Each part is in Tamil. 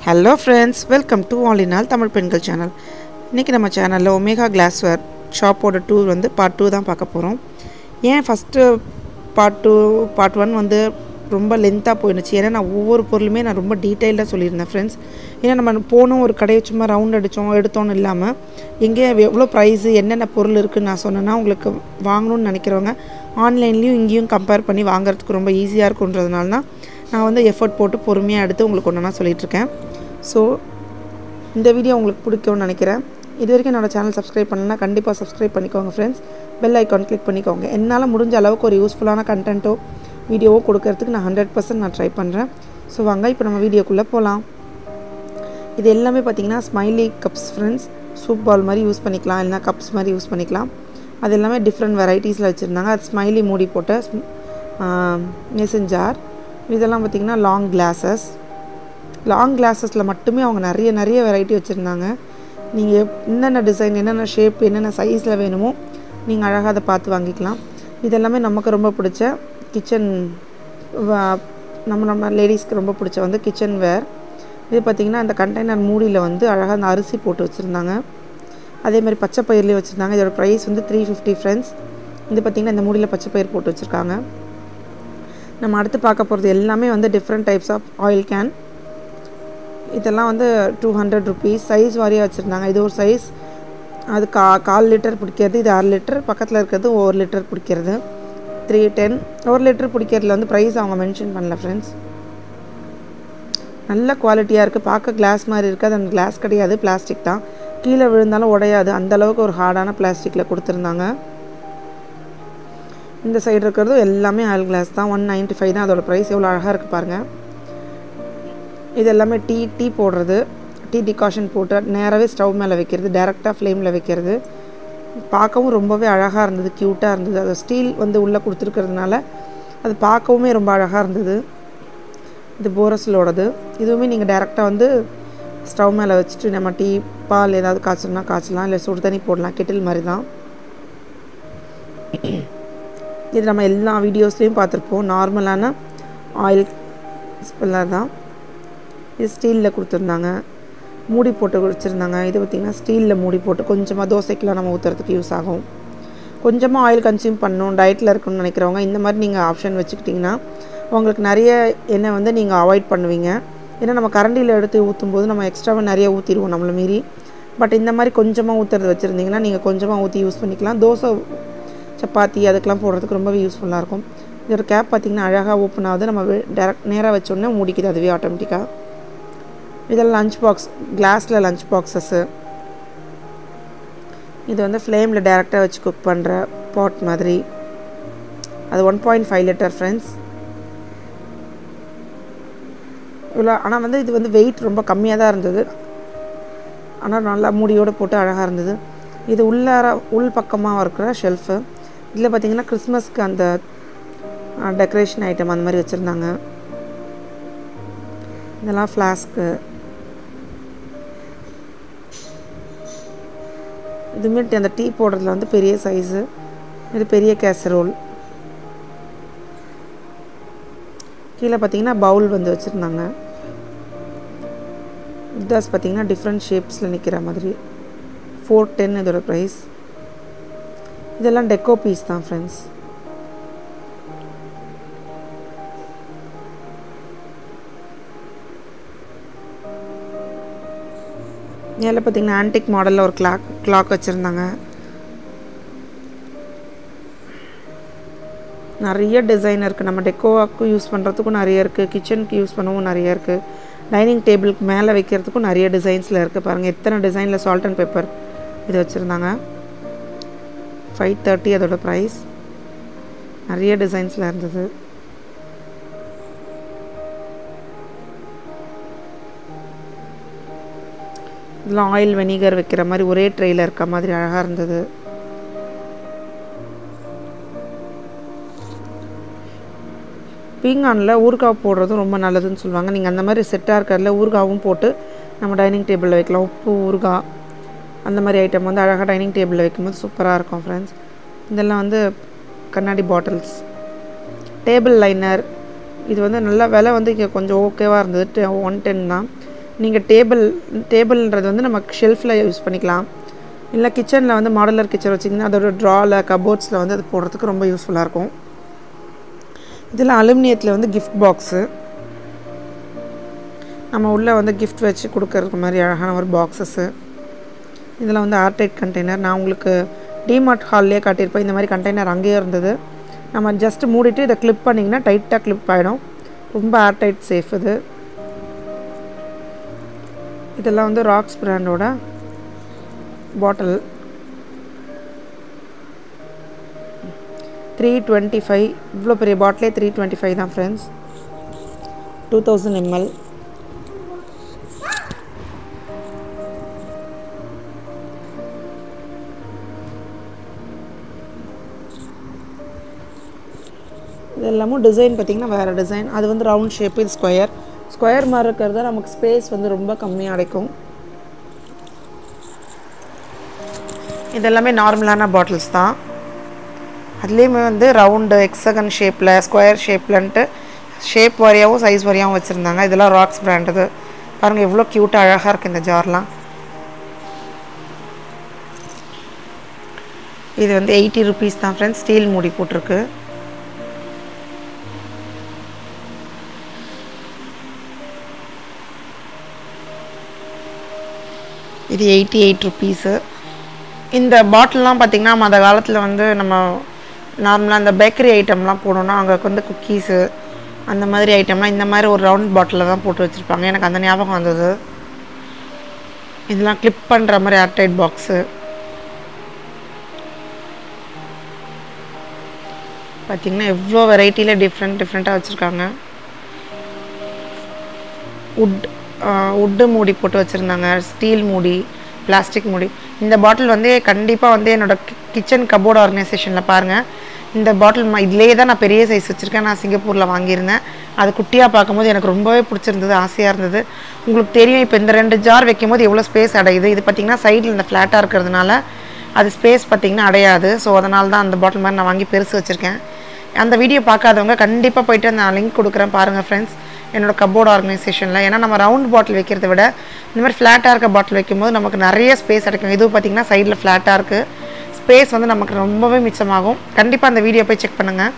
hello friends welcome to all in all Tamil பெண்கள் சேனல் இன்றைக்கி நம்ம சேனலில் ஒமேகா கிளாஸ்வேர் ஷாப்போட டூர் வந்து பார்ட் டூ தான் பார்க்க போகிறோம் ஏன் first part two part one வந்து ரொம்ப லென்த்தாக போயிடுச்சு ஏன்னா நான் ஒவ்வொரு பொருளுமே நான் ரொம்ப டீட்டெயில்டாக சொல்லியிருந்தேன் ஃப்ரெண்ட்ஸ் ஏன்னா நம்ம போனோம் ஒரு கடையை சும்மா ரவுண்ட் அடித்தோம் எடுத்தோன்னு இல்லாமல் எங்கே எவ்வளோ ப்ரைஸு என்னென்ன பொருள் இருக்குதுன்னு நான் சொன்னேன்னா உங்களுக்கு வாங்கணும்னு நினைக்கிறவங்க ஆன்லைன்லேயும் இங்கேயும் கம்பேர் பண்ணி வாங்குறதுக்கு ரொம்ப ஈஸியாக இருக்குன்றதுனால தான் நான் வந்து எஃபர்ட் போட்டு பொறுமையாக எடுத்து உங்களுக்கு ஒன்று நான் சொல்லிகிட்ருக்கேன் ஸோ இந்த வீடியோ உங்களுக்கு பிடிக்கும்னு நினைக்கிறேன் இது வரைக்கும் என்னோட சேனல் சப்ஸ்கிரைப் பண்ணலன்னா கண்டிப்பாக சப்ஸ்கிரைப் பண்ணிக்கோங்க ஃப்ரெண்ட்ஸ் பெல் ஐக்கான் கிளிக் பண்ணிக்கோங்க என்னால் முடிஞ்ச அளவுக்கு ஒரு யூஸ்ஃபுல்லான கண்டென்ட்டோ வீடியோவோ கொடுக்கறதுக்கு நான் ஹண்ட்ரட் பர்சன்ட் நான் ட்ரை பண்ணுறேன் ஸோ வாங்க இப்போ நம்ம வீடியோக்குள்ளே போகலாம் இது எல்லாமே பார்த்தீங்கன்னா smiley cups friends soup bowl மாதிரி யூஸ் பண்ணிக்கலாம் இல்லைனா கப்ஸ் மாதிரி யூஸ் பண்ணிக்கலாம் அது எல்லாமே டிஃப்ரெண்ட் வெரைட்டிஸில் வச்சுருந்தாங்க அது ஸ்மைலி மூடி போட்ட மெசன் ஜார் இதெல்லாம் பார்த்திங்கன்னா லாங் கிளாஸஸ் லாங் கிளாஸஸில் மட்டுமே அவங்க நிறைய நிறைய வெரைட்டி வச்சுருந்தாங்க நீங்கள் என்னென்ன டிசைன் என்னென்ன ஷேப் என்னென்ன சைஸில் வேணுமோ நீங்கள் அழகாக அதை பார்த்து வாங்கிக்கலாம் இதெல்லாமே நமக்கு ரொம்ப பிடிச்ச கிச்சன் நம்ம நம்ம லேடிஸ்க்கு ரொம்ப பிடிச்ச வந்து கிச்சன் வேர் இது பார்த்திங்கன்னா அந்த கண்டெய்னர் மூடியில் வந்து அழகாக அந்த அரிசி போட்டு வச்சுருந்தாங்க அதே மாதிரி பச்சை பயிர்லேயே வச்சுருந்தாங்க இதோட ப்ரைஸ் வந்து த்ரீ ஃபிஃப்டி ஃப்ரெண்ட்ஸ் இது பார்த்திங்கன்னா இந்த மூடியில் பச்சை பயிர் போட்டு வச்சுருக்காங்க நம்ம அடுத்து பார்க்க போகிறது எல்லாமே வந்து different types of oil can இதெல்லாம் வந்து டூ ஹண்ட்ரட் ருபீஸ் சைஸ் வாரியாக வச்சுருந்தாங்க இது ஒரு சைஸ் அது கா கால் லிட்டர் பிடிக்கிறது இது அரை லிட்டர் பக்கத்தில் இருக்கிறது ஒரு லிட்டர் பிடிக்கிறது த்ரீ டென் ஒரு லிட்டர் பிடிக்கிறதுல வந்து ப்ரைஸ் அவங்க மென்ஷன் பண்ணல ஃப்ரெண்ட்ஸ் நல்ல குவாலிட்டியாக இருக்குது பார்க்க கிளாஸ் மாதிரி இருக்குது அது அந்த கிளாஸ் கிடையாது பிளாஸ்டிக் தான் கீழே விழுந்தாலும் உடையாது அந்தளவுக்கு ஒரு ஹார்டான பிளாஸ்டிக்கில் கொடுத்துருந்தாங்க இந்த சைடு இருக்கிறதும் எல்லாமே ஆயில் கிளாஸ் தான் ஒன் நைன்ட்டி ஃபைவ் தான் அதோட ப்ரைஸ் எவ்வளோ அழகாக இருக்குது பாருங்கள் இது எல்லாமே டீ டீ போடுறது டீ டிகாஷன் போட்டு நேராகவே ஸ்டவ் மேலே வைக்கிறது டேரெக்டாக ஃப்ளேமில் வைக்கிறது பார்க்கவும் ரொம்பவே அழகாக இருந்தது க்யூட்டாக இருந்தது அது ஸ்டீல் வந்து உள்ளே கொடுத்துருக்கிறதுனால அது பார்க்கவுமே ரொம்ப அழகாக இருந்தது இது போரஸிலோடது இதுவுமே நீங்கள் டேரெக்டாக வந்து ஸ்டவ் மேலே வச்சுட்டு நம்ம டீ பால் ஏதாவது காய்ச்சணும்னா காய்ச்சலாம் இல்லை சுடு தண்ணி போடலாம் கெட்டில் மாதிரி தான் இது நம்ம எல்லா வீடியோஸ்லேயும் பார்த்துருப்போம் நார்மலான ஆயில் ஸ்பெல்லர் தான் இது ஸ்டீலில் கொடுத்துருந்தாங்க மூடி போட்டு வச்சுருந்தாங்க இது பார்த்திங்கன்னா ஸ்டீலில் மூடி போட்டு கொஞ்சமாக தோசைக்கெலாம் நம்ம ஊற்றுறதுக்கு யூஸ் ஆகும் கொஞ்சமாக ஆயில் கன்சியூம் பண்ணணும் டயட்டில் இருக்கணும்னு நினைக்கிறவங்க இந்த மாதிரி நீங்கள் ஆப்ஷன் வச்சுக்கிட்டிங்கன்னா உங்களுக்கு நிறைய எண்ணெய் வந்து நீங்கள் அவாய்ட் பண்ணுவீங்க ஏன்னா நம்ம கரண்டியில் எடுத்து ஊற்றும் போது நம்ம எக்ஸ்ட்ராவாக நிறைய ஊற்றிடுவோம் நம்மளை மீறி பட் இந்த மாதிரி கொஞ்சமாக ஊற்றுறது வச்சுருந்தீங்கன்னா நீங்கள் கொஞ்சமாக ஊற்றி யூஸ் பண்ணிக்கலாம் தோசை சப்பாத்தி அதுக்கெலாம் போடுறதுக்கு ரொம்பவே யூஸ்ஃபுல்லாக இருக்கும் இதோட கேப் பார்த்திங்கன்னா அழகாக ஓப்பன் ஆகுது நம்ம டேரக்ட் நேராக வச்சோடனே மூடிக்குது அதுவே ஆட்டோமேட்டிக்காக இதெல்லாம் லஞ்ச் பாக்ஸ் கிளாஸில் லஞ்ச் பாக்ஸஸ்ஸு இது வந்து ஃப்ளேமில் டேரெக்டாக வச்சு குக் பண்ணுற பாட் மாதிரி அது one point five liter friends இவ்வளோ ஆனால் வந்து இது வந்து வெயிட் ரொம்ப கம்மியாக தான் இருந்தது ஆனால் நல்லா மூடியோடு போட்டு அழகாக இருந்தது இது உள்ளார உள் பக்கமாக இருக்கிற ஷெல்ஃபு இதில் பார்த்திங்கன்னா கிறிஸ்மஸ்க்கு அந்த டெக்கரேஷன் ஐட்டம் அந்த மாதிரி வச்சுருந்தாங்க இதெல்லாம் ஃப்ளாஸ்க்கு இதுவுமே அந்த டீ போடுறதுல வந்து பெரிய சைஸு இது பெரிய கேசரோல் கீழே பார்த்தீங்கன்னா பவுல் வந்து வச்சுருந்தாங்க இதாஸ் பார்த்தீங்கன்னா டிஃப்ரெண்ட் ஷேப்ஸில் நிற்கிற மாதிரி ஃபோர் டென் இதோட ப்ரைஸ் இதெல்லாம் டெக்கோ பீஸ் தான் ஃப்ரெண்ட்ஸ் மேலே பார்த்தீங்கன்னா ஆன்டிக் மாடலில் ஒரு கிளாக் கிளாக் வச்சுருந்தாங்க நிறைய டிசைன் இருக்குது நம்ம டெக்கோவாக்கும் யூஸ் பண்ணுறதுக்கும் நிறைய இருக்குது கிச்சனுக்கு யூஸ் பண்ணவும் நிறைய இருக்குது டைனிங் டேபிளுக்கு மேலே வைக்கிறதுக்கும் நிறைய டிசைன்ஸில் இருக்குது பாருங்கள் எத்தனை டிசைனில் சால்ட் அண்ட் பேப்பர் இது வச்சுருந்தாங்க ஃபைவ் தேர்ட்டி அதோட ப்ரைஸ் நிறைய டிசைன்ஸில் இருந்தது இதெல்லாம் ஆயில் வெனிகர் வைக்கிற மாதிரி ஒரே ட்ரெயில் இருக்க மாதிரி அழகாக இருந்தது பீங்கானில் ஊறுகாய் போடுறதும் ரொம்ப நல்லதுன்னு சொல்லுவாங்க நீங்கள் அந்த மாதிரி செட்டாக இருக்கிறதுல ஊறுகாவும் போட்டு நம்ம டைனிங் டேபிளில் வைக்கலாம் உப்பு ஊறுகாய் அந்த மாதிரி ஐட்டம் வந்து அழகாக டைனிங் டேபிளில் வைக்கும்போது சூப்பராக இருக்கும் ஃப்ரெண்ட்ஸ் இதெல்லாம் வந்து கண்ணாடி பாட்டில்ஸ் டேபிள் லைனர் இது வந்து நல்லா விலை வந்து இங்கே கொஞ்சம் ஓகேவாக இருந்தது ஒன் டென் தான் நீங்கள் டேபிள் டேபிள்ன்றது வந்து நம்ம ஷெல்ஃபில் யூஸ் பண்ணிக்கலாம் இல்லை கிச்சனில் வந்து மாடலர் கிச்சன் வச்சிங்கன்னா அதோட ட்ராவில் கபோர்ட்ஸில் வந்து அது போடுறதுக்கு ரொம்ப யூஸ்ஃபுல்லாக இருக்கும் இதில் அலுமினியத்தில் வந்து கிஃப்ட் பாக்ஸு நம்ம உள்ளே வந்து கிஃப்ட் வச்சு கொடுக்கறதுக்கு மாதிரி அழகான ஒரு பாக்ஸஸ்ஸு இதில் வந்து ஏர்டைட் கண்டெய்னர் நான் உங்களுக்கு டிமார்ட் ஹால்லேயே காட்டியிருப்பேன் இந்த மாதிரி கண்டெய்னர் அங்கேயே இருந்தது நம்ம ஜஸ்ட் மூடிட்டு இதை கிளிப் பண்ணிங்கன்னா டைட்டாக கிளிப் ஆகிடும் ரொம்ப ஏர்டைட் சேஃப் இது இதெல்லாம் வந்து ராக்ஸ் பிராண்டோட பாட்டில் த்ரீ டுவெண்ட்டி ஃபைவ் இவ்வளோ பெரிய பாட்டிலே த்ரீ டுவெண்ட்டி ஃபைவ் தான் ஃப்ரெண்ட்ஸ் டூ தௌசண்ட் எம்எல் இது எல்லாமும் டிசைன் பார்த்திங்கன்னா வேறு டிசைன் அது வந்து ரவுண்ட் ஷேப் இது ஸ்கொயர் ஸ்கொயர் மாதிரி இருக்கிறது நமக்கு ஸ்பேஸ் வந்து ரொம்ப கம்மியாக அடைக்கும் இது எல்லாமே நார்மலான பாட்டில்ஸ் தான் அதுலேயுமே வந்து ரவுண்டு எக்ஸகன் ஷேப்பில் ஸ்கொயர் ஷேப்லன்ட்டு ஷேப் வாரியாகவும் சைஸ் வாரியாகவும் வச்சுருந்தாங்க இதெல்லாம் ராக்ஸ் பிராண்டது பாருங்கள் எவ்வளோ க்யூட்டாக அழகாக இருக்குது இந்த ஜார்லாம் இது வந்து எயிட்டி ருபீஸ் தான் ஃப்ரெண்ட்ஸ் ஸ்டீல் மூடி போட்டிருக்கு இது எயிட்டி எயிட் ருப்பீஸு இந்த பாட்டில்லாம் பார்த்திங்கன்னா மற்ற காலத்தில் வந்து நம்ம நார்மலாக இந்த பேக்கரி ஐட்டம்லாம் போடணும்னா அங்கே வந்து குக்கீஸு அந்த மாதிரி ஐட்டம்லாம் இந்த மாதிரி ஒரு ரவுண்ட் பாட்டிலில் தான் போட்டு வச்சுருப்பாங்க எனக்கு அந்த ஞாபகம் வந்தது இதெல்லாம் கிளிப் பண்ணுற மாதிரி ஏர்டைட் பாக்ஸு பார்த்திங்கன்னா எவ்வளோ வெரைட்டியில் டிஃப்ரெண்ட் டிஃப்ரெண்ட்டாக வச்சுருக்காங்க உட் உட்டு மூடி போட்டு வச்சுருந்தாங்க ஸ்டீல் மூடி பிளாஸ்டிக் மூடி இந்த பாட்டில் வந்து கண்டிப்பாக வந்து என்னோடய கிச்சன் கபோர்டு ஆர்கனைசேஷனில் பாருங்கள் இந்த பாட்டில் ம இதுலேயே தான் நான் பெரிய சைஸ் வச்சுருக்கேன் நான் சிங்கப்பூரில் வாங்கியிருந்தேன் அது குட்டியாக பார்க்கும்போது எனக்கு ரொம்பவே பிடிச்சிருந்தது ஆசையாக இருந்தது உங்களுக்கு தெரியும் இப்போ இந்த ரெண்டு ஜார் வைக்கும்போது எவ்வளோ ஸ்பேஸ் அடையுது இது பார்த்திங்கன்னா சைடில் இந்த ஃப்ளாட்டாக இருக்கிறதுனால அது ஸ்பேஸ் பார்த்திங்கன்னா அடையாது ஸோ அதனால தான் அந்த பாட்டில் மாதிரி நான் வாங்கி பெருசு வச்சுருக்கேன் அந்த வீடியோ பார்க்காதவங்க கண்டிப்பாக போயிட்டு நான் லிங்க் கொடுக்குறேன் பாருங்கள் ஃப்ரெண்ட்ஸ் என்னோடய கபோர்டு ஆர்கனைசேஷனில் ஏன்னா நம்ம ரவுண்ட் பாட்டில் வைக்கிறத விட இந்த மாதிரி ஃப்ளாட்டாக இருக்க பாட்டில் வைக்கும்போது நமக்கு நிறைய ஸ்பேஸ் கிடைக்கும் இதுவும் பார்த்திங்கன்னா சைடில் ஃப்ளாட்டாக இருக்குது ஸ்பேஸ் வந்து நமக்கு ரொம்பவே மிச்சமாகும் கண்டிப்பாக அந்த வீடியோ போய் செக் பண்ணுங்கள்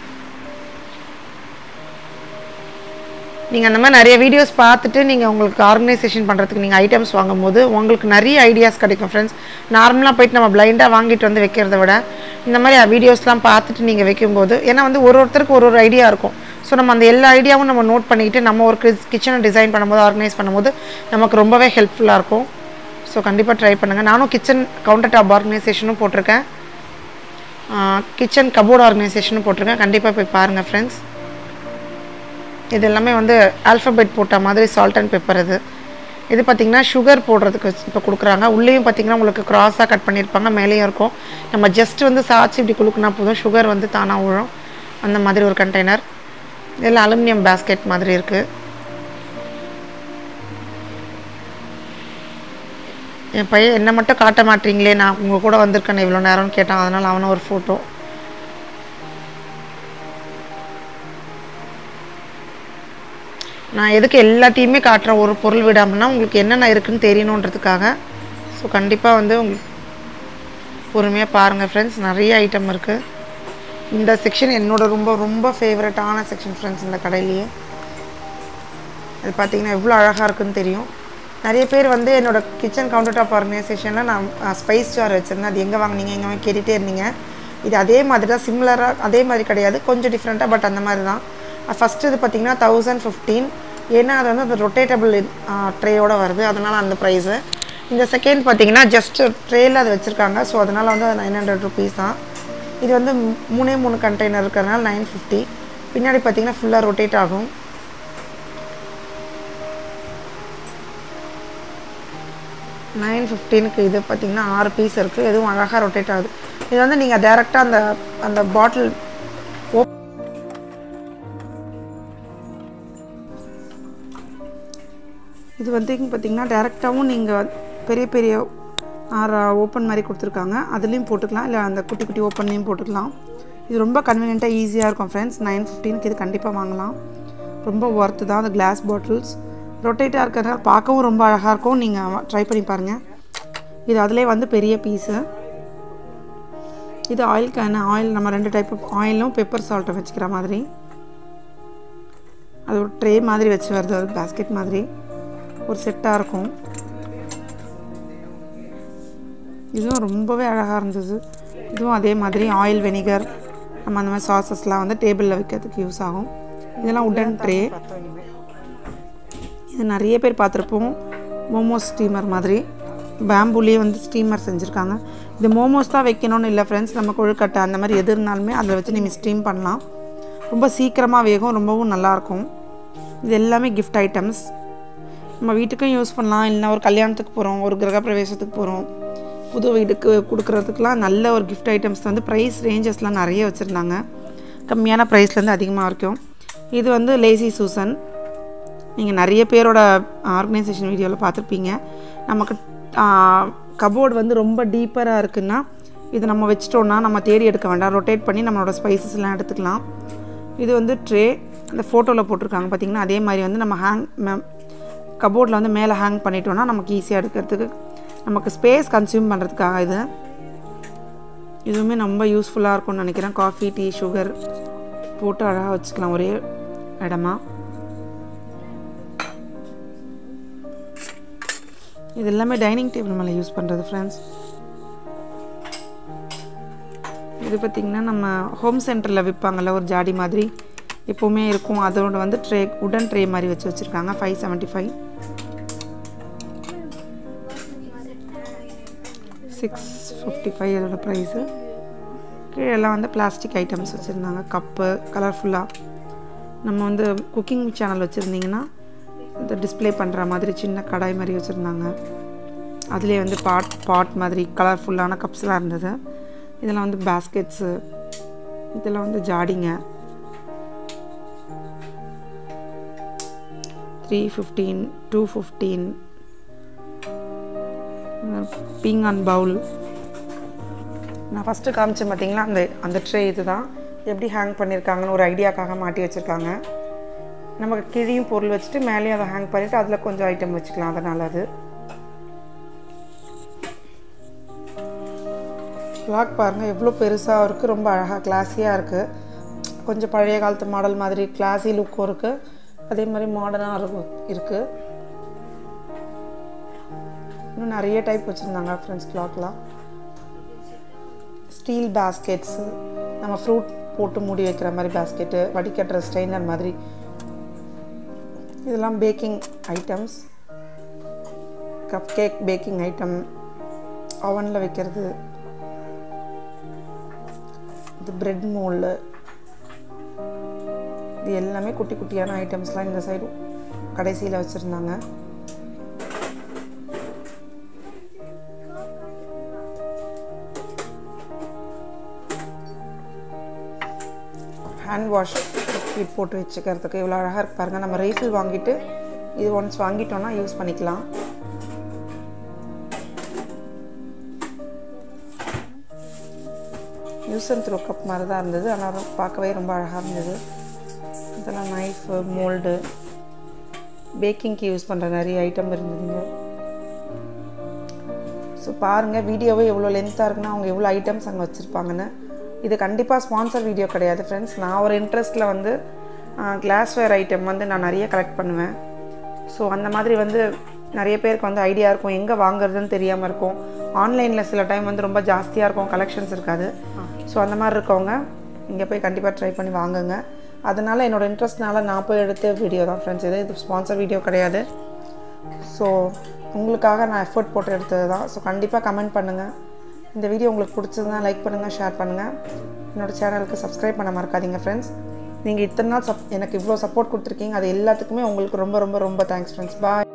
நீங்கள் அந்த மாதிரி நிறைய வீடியோஸ் பார்த்துட்டு நீங்கள் உங்களுக்கு ஆர்கனைசேஷன் பண்ணுறதுக்கு நீங்கள் ஐட்டம்ஸ் வாங்கும்போது உங்களுக்கு நிறைய ஐடியாஸ் கிடைக்கும் ஃப்ரெண்ட்ஸ் நார்மலாக போயிட்டு நம்ம பிளைண்டாக வாங்கிட்டு வந்து வைக்கிறத விட இந்த மாதிரி வீடியோஸ்லாம் பார்த்துட்டு நீங்கள் வைக்கும்போது ஏன்னா வந்து ஒரு ஒருத்தருக்கு ஒரு ஒரு ஐடியா இருக்கும் ஸோ நம்ம அந்த எல்லா ஐடியாவும் நம்ம நோட் பண்ணிக்கிட்டு நம்ம ஒரு கிச்சனை டிசைன் பண்ணும்போது ஆர்கனைஸ் பண்ணும்போது நமக்கு ரொம்பவே ஹெல்ப்ஃபுல்லாக இருக்கும் ஸோ கண்டிப்பாக ட்ரை பண்ணுங்கள் நானும் கிச்சன் கவுண்டர் டாப் ஆர்கனைசேஷனும் போட்டிருக்கேன் கிச்சன் கபோர்டு ஆர்கனைசேஷனும் போட்டிருக்கேன் கண்டிப்பாக போய் பாருங்கள் ஃப்ரெண்ட்ஸ் இது எல்லாமே வந்து ஆல்ஃபபெட் போட்ட மாதிரி சால்ட் அண்ட் பெப்பர் இது இது பார்த்திங்கன்னா சுகர் போடுறதுக்கு இப்போ கொடுக்குறாங்க உள்ளேயும் பார்த்திங்கன்னா உங்களுக்கு க்ராஸாக கட் பண்ணியிருப்பாங்க மேலேயும் இருக்கும் நம்ம ஜஸ்ட் வந்து சாய்ச்சி இப்படி குலுக்குனா போதும் சுகர் வந்து தானாக விழும் அந்த மாதிரி ஒரு கண்டெய்னர் இதில் அலுமினியம் பேஸ்கெட் மாதிரி இருக்குது என் பையன் என்னை மட்டும் காட்ட மாட்டீங்களே நான் உங்கள் கூட வந்திருக்கேன் இவ்வளோ நேரம்னு கேட்டான் அதனால் அவனை ஒரு ஃபோட்டோ நான் எதுக்கு எல்லாத்தையுமே காட்டுறேன் ஒரு பொருள் விடாமல்னா உங்களுக்கு என்னென்ன இருக்குன்னு தெரியணுன்றதுக்காக ஸோ கண்டிப்பாக வந்து உங்களுக்கு பொறுமையாக பாருங்கள் ஃப்ரெண்ட்ஸ் நிறைய ஐட்டம் இருக்குது இந்த செக்ஷன் என்னோட ரொம்ப ரொம்ப ஃபேவரட்டான செக்ஷன் ஃப்ரெண்ட்ஸ் இந்த கடையிலேயே அது பார்த்தீங்கன்னா எவ்வளோ அழகாக இருக்குன்னு தெரியும் நிறைய பேர் வந்து என்னோட கிச்சன் கவுண்டர் டாப் ஆர்கனைசேஷனில் நான் ஸ்பைஸ் ஜார் வச்சுருந்தேன் அது எங்கே வாங்கினீங்க எங்கே வாங்கி கேட்டுகிட்டே இருந்தீங்க இது அதே மாதிரி தான் சிமிலராக அதே மாதிரி கிடையாது கொஞ்சம் டிஃப்ரெண்ட்டாக பட் அந்த மாதிரி தான் ஃபஸ்ட்டு இது பார்த்தீங்கன்னா தௌசண்ட் ஃபிஃப்டீன் ஏன்னா அது வந்து அந்த ரொட்டேட்டபிள் ட்ரேயோடு வருது அதனால் அந்த ப்ரைஸு இந்த செகண்ட் பார்த்தீங்கன்னா ஜஸ்ட் ட்ரேயில் அது வச்சுருக்காங்க ஸோ அதனால் வந்து அது நைன் ஹண்ட்ரட் ருபீஸ் தான் இது வந்து மூணே மூணு கண்டெய்னர் இருக்கிறதுனால நைன் ஃபிஃப்டி பின்னாடி பார்த்தீங்கன்னா ஃபுல்லாக ரொட்டேட் ஆகும் நைன் ஃபிஃப்டீனுக்கு இது பார்த்தீங்கன்னா ஆறு பீஸ் இருக்குது எதுவும் அழகாக ரொட்டேட் ஆகுது இது வந்து நீங்கள் டேரெக்டாக அந்த அந்த பாட்டில் ஓப் இது வந்து பார்த்தீங்கன்னா டேரெக்டாகவும் நீங்கள் பெரிய பெரிய ஆறு ஓப்பன் மாதிரி கொடுத்துருக்காங்க அதுலேயும் போட்டுக்கலாம் இல்லை அந்த குட்டி குட்டி ஓப்பன்லேயும் போட்டுக்கலாம் இது ரொம்ப கன்வீனியண்ட்டாக ஈஸியாக இருக்கும் ஃப்ரெண்ட்ஸ் நைன் ஃபிஃப்டீனுக்கு இது கண்டிப்பாக வாங்கலாம் ரொம்ப ஒர்த்து தான் அந்த கிளாஸ் பாட்டில்ஸ் ரொட்டேட்டாக இருக்கிறதுனால பார்க்கவும் ரொம்ப அழகாக இருக்கும் நீங்கள் ட்ரை பண்ணி பாருங்கள் இது அதிலே வந்து பெரிய பீஸு இது ஆயில் கேன் ஆயில் நம்ம ரெண்டு டைப் ஆஃப் ஆயிலும் பெப்பர் சால்ட்டும் வச்சுக்கிற மாதிரி அது ஒரு ட்ரே மாதிரி வச்சு வருது ஒரு பேஸ்கெட் மாதிரி ஒரு செட்டாக இருக்கும் இதுவும் ரொம்பவே அழகாக இருந்தது இதுவும் அதே மாதிரி ஆயில் வெனிகர் நம்ம அந்த மாதிரி சாசஸ்லாம் வந்து டேபிளில் வைக்கிறதுக்கு யூஸ் ஆகும் இதெல்லாம் உடன் ட்ரே இது நிறைய பேர் பார்த்துருப்போம் மோமோஸ் ஸ்டீமர் மாதிரி பேம்பூலேயே வந்து ஸ்டீமர் செஞ்சுருக்காங்க இது மோமோஸ் தான் வைக்கணும்னு இல்லை ஃப்ரெண்ட்ஸ் நம்ம கொழுக்கட்டை அந்த மாதிரி எது இருந்தாலுமே அதில் வச்சு நீங்கள் ஸ்டீம் பண்ணலாம் ரொம்ப சீக்கிரமாக வேகும் ரொம்பவும் நல்லாயிருக்கும் இது எல்லாமே கிஃப்ட் ஐட்டம்ஸ் நம்ம வீட்டுக்கும் யூஸ் பண்ணலாம் இல்லைனா ஒரு கல்யாணத்துக்கு போகிறோம் ஒரு கிரகப்பிரவேசத்துக்கு போகிறோம் புது வீட்டுக்கு கொடுக்குறதுக்குலாம் நல்ல ஒரு கிஃப்ட் ஐட்டம்ஸ் வந்து ப்ரைஸ் ரேஞ்சஸ்லாம் நிறைய வச்சுருந்தாங்க கம்மியான ப்ரைஸ்லேருந்து அதிகமாக இருக்கும் இது வந்து லேசி சூசன் நீங்கள் நிறைய பேரோட ஆர்கனைசேஷன் வீடியோவில் பார்த்துருப்பீங்க நமக்கு கபோர்டு வந்து ரொம்ப டீப்பராக இருக்குன்னா இது நம்ம வச்சிட்டோன்னா நம்ம தேடி எடுக்க வேண்டாம் ரொட்டேட் பண்ணி நம்மளோட ஸ்பைசஸ் எல்லாம் எடுத்துக்கலாம் இது வந்து ட்ரே அந்த ஃபோட்டோவில் போட்டிருக்காங்க பார்த்தீங்கன்னா அதே மாதிரி வந்து நம்ம ஹேங் கபோர்டில் வந்து மேலே ஹேங் பண்ணிட்டோன்னா நமக்கு ஈஸியாக எடுக்கிறதுக்கு நமக்கு ஸ்பேஸ் கன்சியூம் பண்ணுறதுக்காக இது இதுவுமே ரொம்ப யூஸ்ஃபுல்லாக இருக்கும்னு நினைக்கிறேன் காஃபி டீ சுகர் போட்டு அழகாக வச்சுக்கலாம் ஒரே இடமா இது எல்லாமே டைனிங் டேபிள் மேலே யூஸ் பண்ணுறது ஃப்ரெண்ட்ஸ் இது பார்த்திங்கன்னா நம்ம ஹோம் சென்டரில் விற்பாங்கள்ல ஒரு ஜாடி மாதிரி எப்போவுமே இருக்கும் அதோட வந்து ட்ரே உடன் ட்ரே மாதிரி வச்சு வச்சுருக்காங்க five seventy five six fifty five அதோட ப்ரைஸு கீழெல்லாம் வந்து பிளாஸ்டிக் ஐட்டம்ஸ் வச்சுருந்தாங்க கப்பு கலர்ஃபுல்லாக நம்ம வந்து குக்கிங் சேனல் வச்சுருந்தீங்கன்னா இந்த டிஸ்ப்ளே பண்ணுற மாதிரி சின்ன கடாய் மாதிரி வச்சுருந்தாங்க அதுலேயே வந்து பாட் பாட் மாதிரி கலர்ஃபுல்லான கப்ஸ்லாம் இருந்தது இதெல்லாம் வந்து பேஸ்கெட்ஸு இதெல்லாம் வந்து ஜாடிங்க த்ரீ ஃபிஃப்டீன் டூ ஃபிஃப்டீன் பீங்கான் பவுல் நான் ஃபஸ்ட்டு காமிச்சேன் பார்த்தீங்களா அந்த அந்த ட்ரே இது தான் எப்படி ஹேங் பண்ணியிருக்காங்கன்னு ஒரு ஐடியாக்காக மாட்டி வச்சுருக்காங்க நமக்கு கீழேயும் பொருள் வச்சுட்டு மேலேயும் அதை ஹேங் பண்ணிவிட்டு அதில் கொஞ்சம் ஐட்டம் வச்சுக்கலாம் அதனால் அது லாக் பாருங்கள் எவ்வளோ பெருசாக இருக்குது ரொம்ப அழகாக கிளாஸியாக இருக்குது கொஞ்சம் பழைய காலத்து மாடல் மாதிரி கிளாஸி லுக்கும் இருக்குது அதே மாதிரி மாடர்னாக இருக்கும் இருக்குது இன்னும் நிறைய டைப் வச்சுருந்தாங்க ஃப்ரெண்ட்ஸ் கிளாக்லாம் ஸ்டீல் பேஸ்கெட்ஸு நம்ம ஃப்ரூட் போட்டு மூடி வைக்கிற மாதிரி பேஸ்கெட்டு வடிகட்டுற ஸ்ட்ரெயினர் மாதிரி இதெல்லாம் baking items cup cake baking item அவனில் வைக்கிறது இது பிரெட் மோல்டு இது எல்லாமே குட்டி குட்டியான ஐட்டம்ஸ்லாம் இந்த சைடு கடைசியில் வச்சுருந்தாங்க ஹேண்ட் வாஷ் லிக்விட் போட்டு வச்சுக்கிறதுக்கு இவ்வளோ அழகாக இருக்கு பாருங்கள் நம்ம ரீஃபில் வாங்கிட்டு இது ஒன்ஸ் வாங்கிட்டோம்னா யூஸ் பண்ணிக்கலாம் யூஸ் அண்ட் த்ரோ கப் மாதிரி தான் இருந்தது ஆனால் பார்க்கவே ரொம்ப அழகாக இருந்தது இதெல்லாம் நைஃபு மோல்டு பேக்கிங்க்கு யூஸ் பண்ணுற நிறைய ஐட்டம் இருந்ததுங்க ஸோ பாருங்கள் வீடியோவே எவ்வளோ லென்த்தாக இருக்குன்னா அவங்க எவ்வளோ ஐட்டம்ஸ் அங்கே வச்சுருப்பாங்கன்னு இது கண்டிப்பாக ஸ்பான்சர் வீடியோ கிடையாது ஃப்ரெண்ட்ஸ் நான் ஒரு இன்ட்ரெஸ்ட்டில் வந்து கிளாஸ்வேர் ஐட்டம் வந்து நான் நிறைய கலெக்ட் பண்ணுவேன் ஸோ அந்த மாதிரி வந்து நிறைய பேருக்கு வந்து ஐடியா இருக்கும் எங்கே வாங்குறதுன்னு தெரியாமல் இருக்கும் ஆன்லைனில் சில டைம் வந்து ரொம்ப ஜாஸ்தியாக இருக்கும் கலெக்ஷன்ஸ் இருக்காது ஸோ அந்த மாதிரி இருக்கவங்க இங்கே போய் கண்டிப்பாக ட்ரை பண்ணி வாங்குங்க அதனால் என்னோடய இன்ட்ரெஸ்ட்னால நான் போய் எடுத்த வீடியோ தான் ஃப்ரெண்ட்ஸ் இது இது ஸ்பான்சர் வீடியோ கிடையாது ஸோ உங்களுக்காக நான் எஃபர்ட் போட்டு எடுத்தது தான் ஸோ கண்டிப்பாக கமெண்ட் பண்ணுங்கள் இந்த வீடியோ உங்களுக்கு பிடிச்சதுன்னா லைக் பண்ணுங்கள் ஷேர் பண்ணுங்கள் என்னோடய சேனலுக்கு சப்ஸ்கிரைப் பண்ண மறக்காதீங்க ஃப்ரெண்ட்ஸ் நீங்கள் இத்தனை நாள் சப் எனக்கு இவ்வளோ சப்போர்ட் கொடுத்துருக்கீங்க அது எல்லாத்துக்குமே உங்களுக்கு ரொம்ப ரொம்ப ரொம்ப தேங்க்ஸ் ஃப்ரெண்ட்ஸ் பாய்